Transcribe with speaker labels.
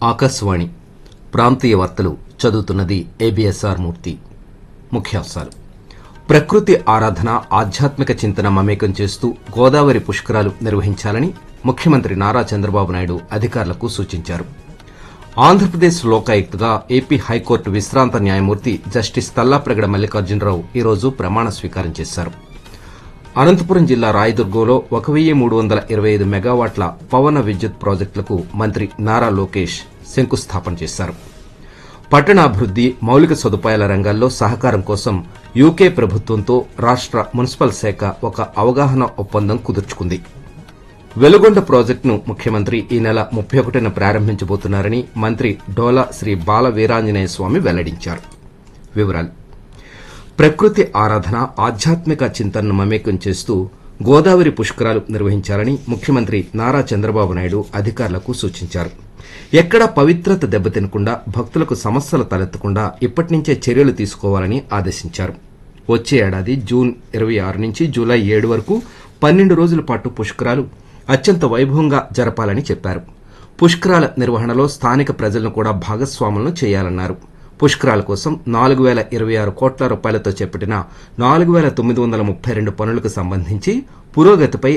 Speaker 1: ఆకాశవాణి ప్రాంతీయ వార్తలు చదువుతున్నది ఏబిఎస్ఆర్ మూర్తి ముఖ్యాంశాలు ప్రకృతి ఆరాధన ఆధ్యాత్మిక చింతన మమేకం చేస్తూ గోదావరి పుష్కరాలు నిర్వహించాలని ముఖ్యమంత్రి నారా చంద్రబాబు నాయుడు అధికారులకు సూచించారు ఆంధ్రప్రదేశ్ లోకాయుక్తగా ఏపీ హైకోర్టు విశ్రాంత న్యాయమూర్తి జస్టిస్ తల్లాప్రగడ మల్లికార్జునరావు ఈరోజు ప్రమాణ స్వీకారం చేశారు అనంతపురం జిల్లా రాయదుర్గంలో ఒక వెయ్యి మూడు వందల ఇరవై ఐదు మెగావాట్ల పవన విద్యుత్ ప్రాజెక్టులకు మంత్రి నారా లోకేష్ శంకుస్థాపన చేశారు పట్టణాభివృద్ది మౌలిక సదుపాయాల రంగాల్లో సహకారం కోసం యూకే ప్రభుత్వంతో రాష్ట మున్సిపల్ శాఖ ఒక అవగాహన ఒప్పందం కుదుర్చుకుంది వెలుగొండ ప్రాజెక్టును ముఖ్యమంత్రి ఈ నెల ముప్పై ఒకటిన ప్రారంభించబోతున్నారని మంత్రి డోలా శ్రీ బాల వీరాంజనేయ స్వామి వెల్లడించారు వివరాలు ప్రకృతి ఆరాధన ఆధ్యాత్మిక చింతనను మమేకం చేస్తూ గోదావరి పుష్కరాలు నిర్వహించాలని ముఖ్యమంత్రి నారా చంద్రబాబు నాయుడు అధికారులకు సూచించారు ఎక్కడా పవిత్రత దెబ్బతినకుండా భక్తులకు సమస్యలు తలెత్తకుండా ఇప్పటి నుంచే చర్యలు తీసుకోవాలని ఆదేశించారు వచ్చే ఏడాది జూన్ ఇరవై ఆరు నుంచి జూలై ఏడు వరకు పన్నెండు రోజుల పాటు పుష్కరాలు అత్యంత వైభవంగా జరపాలని చెప్పారు పుష్కరాల నిర్వహణలో స్థానిక ప్రజలను కూడా భాగస్వాములను చేయాలన్నారు పుష్కరాల కోసం నాలుగు వేల ఇరవై ఆరు కోట్ల రూపాయలతో చేపట్టిన నాలుగు వేల తొమ్మిది వందల ముప్పై రెండు పనులకు సంబంధించి పురోగతిపై